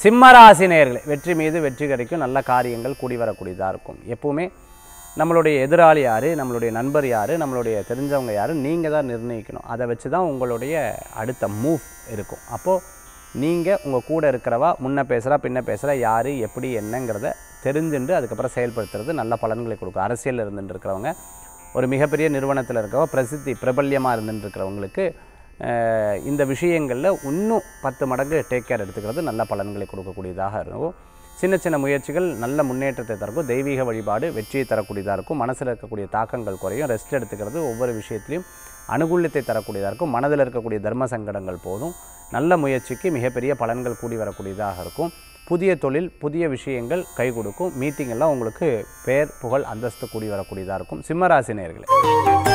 சிம்மராசி நேயர்களே வெற்றி மீது வெற்றி கிடைக்கும் நல்ல காரியங்கள் கூடி வரக்கூடியதாக இருக்கும் எப்பவுமே நம்மளுடைய எதிராளி யார் நம்மளுடைய நண்பர் யார் நம்மளுடைய தெரிஞ்சவங்க யார் நீங்கள் தான் நிர்ணயிக்கணும் அதை வச்சு தான் உங்களுடைய அடுத்த மூவ் இருக்கும் அப்போது நீங்கள் உங்கள் கூட இருக்கிறவா முன்ன பேசுகிறா பின்ன பேசுகிறா யார் எப்படி என்னங்கிறத தெரிஞ்சுண்டு அதுக்கப்புறம் செயல்படுத்துறது நல்ல பலன்களை கொடுக்கும் அரசியலில் இருந்துட்டு இருக்கிறவங்க ஒரு மிகப்பெரிய நிறுவனத்தில் இருக்கவோ பிரசித்தி பிரபல்யமாக இருந்துட்டு இருக்கிறவங்களுக்கு அஹ், இந்த விஷயங்களில் இன்னும் பத்து மடங்கு டேக் கேர் எடுத்துக்கிறது நல்ல பலன்களை கொடுக்கக்கூடியதாக இருக்கும் சின்ன சின்ன முயற்சிகள் நல்ல முன்னேற்றத்தை தரும் தெய்வீக வழிபாடு வெற்றியை தரக்கூடியதாக இருக்கும் மனசில் இருக்கக்கூடிய தாக்கங்கள் குறையும் ரெஸ்ட் எடுத்துக்கிறது ஒவ்வொரு விஷயத்திலையும் அனுகூல்யத்தை தரக்கூடியதாக இருக்கும் மனதில் இருக்கக்கூடிய தர்ம சங்கடங்கள் போதும் நல்ல முயற்சிக்கு மிகப்பெரிய பலன்கள் கூடி வரக்கூடியதாக இருக்கும் புதிய தொழில் புதிய விஷயங்கள் கை கொடுக்கும் மீட்டிங் எல்லாம் உங்களுக்கு பேர் புகழ் அந்தஸ்து கூடி வரக்கூடியதாக இருக்கும் சிம்மராசி நேயர்களே